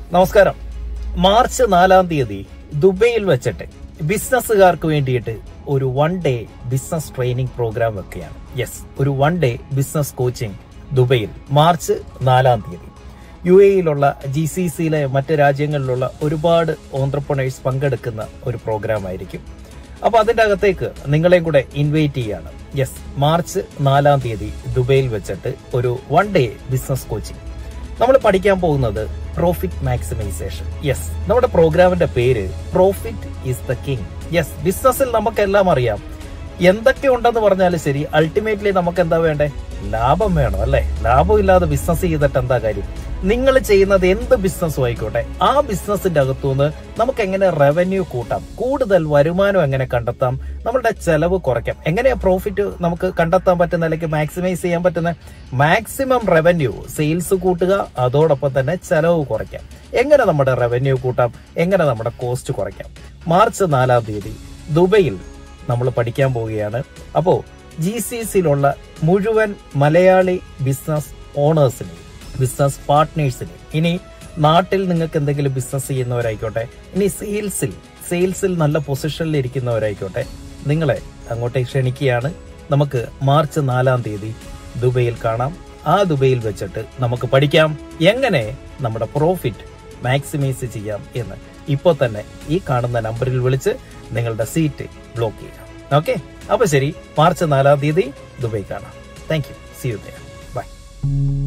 നമസ്കാരം മാർച്ച് നാലാം തീയതി ദുബൈയിൽ വെച്ചിട്ട് ബിസിനസ്സുകാർക്ക് വേണ്ടിയിട്ട് ഒരു one day business training program വെക്കുകയാണ് യെസ് ഒരു വൺ ഡേ ബിസിനസ് കോച്ചിങ് ദുബൈയിൽ മാർച്ച് നാലാം തീയതി യു എയിലുള്ള ജി സി സിയിലെ മറ്റ് രാജ്യങ്ങളിലുള്ള ഒരുപാട് ഓന്ത്രപ്രണേഴ്സ് പങ്കെടുക്കുന്ന ഒരു പ്രോഗ്രാം ആയിരിക്കും അപ്പൊ അതിന്റെ അകത്തേക്ക് നിങ്ങളെയും കൂടെ ഇൻവൈറ്റ് ചെയ്യാണ് യെസ് മാർച്ച് നാലാം തീയതി ദുബൈയിൽ വെച്ചിട്ട് ഒരു വൺ ഡേ ബിസിനസ് കോച്ചിങ് നമ്മൾ പഠിക്കാൻ പോകുന്നത് പ്രോഫിറ്റ് മാക്സിമൈസേഷൻ യെസ് നമ്മുടെ പ്രോഗ്രാമിന്റെ പേര് profit is the king yes ബിസിനസ്സിൽ നമുക്കെല്ലാം അറിയാം എന്തൊക്കെ ഉണ്ടെന്ന് പറഞ്ഞാലും ശരി അൾട്ടിമേറ്റ്ലി നമുക്ക് എന്താ വേണ്ടേ ലാഭം വേണം അല്ലെ ലാഭം ഇല്ലാതെ ബിസിനസ് ചെയ്തിട്ട് എന്താ കാര്യം നിങ്ങൾ ചെയ്യുന്നത് എന്ത് ബിസിനസ്സും ആയിക്കോട്ടെ ആ ബിസിനസിന്റെ അകത്തുനിന്ന് നമുക്ക് എങ്ങനെ റവന്യൂ കൂട്ടാം കൂടുതൽ വരുമാനം എങ്ങനെ കണ്ടെത്താം നമ്മളുടെ ചെലവ് കുറയ്ക്കാം എങ്ങനെയാ പ്രോഫിറ്റ് നമുക്ക് കണ്ടെത്താൻ പറ്റുന്ന അല്ലെങ്കിൽ മാക്സിമൈസ് ചെയ്യാൻ പറ്റുന്ന മാക്സിമം റവന്യൂ സെയിൽസ് കൂട്ടുക അതോടൊപ്പം തന്നെ ചെലവ് കുറയ്ക്കാം എങ്ങനെ നമ്മുടെ റവന്യൂ കൂട്ടാം എങ്ങനെ നമ്മുടെ കോസ്റ്റ് കുറയ്ക്കാം മാർച്ച് നാലാം തീയതി ദുബൈയിൽ നമ്മൾ പഠിക്കാൻ പോവുകയാണ് അപ്പോ ജി സി സിയിലുള്ള മുഴുവൻ മലയാളി ബിസിനസ് ഓണേഴ്സിനെയും ബിസിനസ് പാർട്ട്നേഴ്സിനെയും ഇനി നാട്ടിൽ നിങ്ങൾക്ക് എന്തെങ്കിലും ബിസിനസ് ചെയ്യുന്നവരായിക്കോട്ടെ ഇനി സെയിൽസിൽ സെയിൽസിൽ നല്ല പൊസിഷനിൽ ഇരിക്കുന്നവരായിക്കോട്ടെ നിങ്ങളെ അങ്ങോട്ടേക്ക് ക്ഷണിക്കുകയാണ് നമുക്ക് മാർച്ച് നാലാം തീയതി ദുബൈയിൽ കാണാം ആ ദുബൈയിൽ വെച്ചിട്ട് നമുക്ക് പഠിക്കാം എങ്ങനെ നമ്മുടെ പ്രോഫിറ്റ് മാക്സിമൈസ് ചെയ്യാം എന്ന് ഇപ്പോൾ തന്നെ ഈ കാണുന്ന നമ്പറിൽ വിളിച്ച് നിങ്ങളുടെ സീറ്റ് ബ്ലോക്ക് ചെയ്യാം ഓക്കെ അപ്പൊ ശരി മാർച്ച് നാലാം തീയതി ദുബൈ കാണാം thank you see you by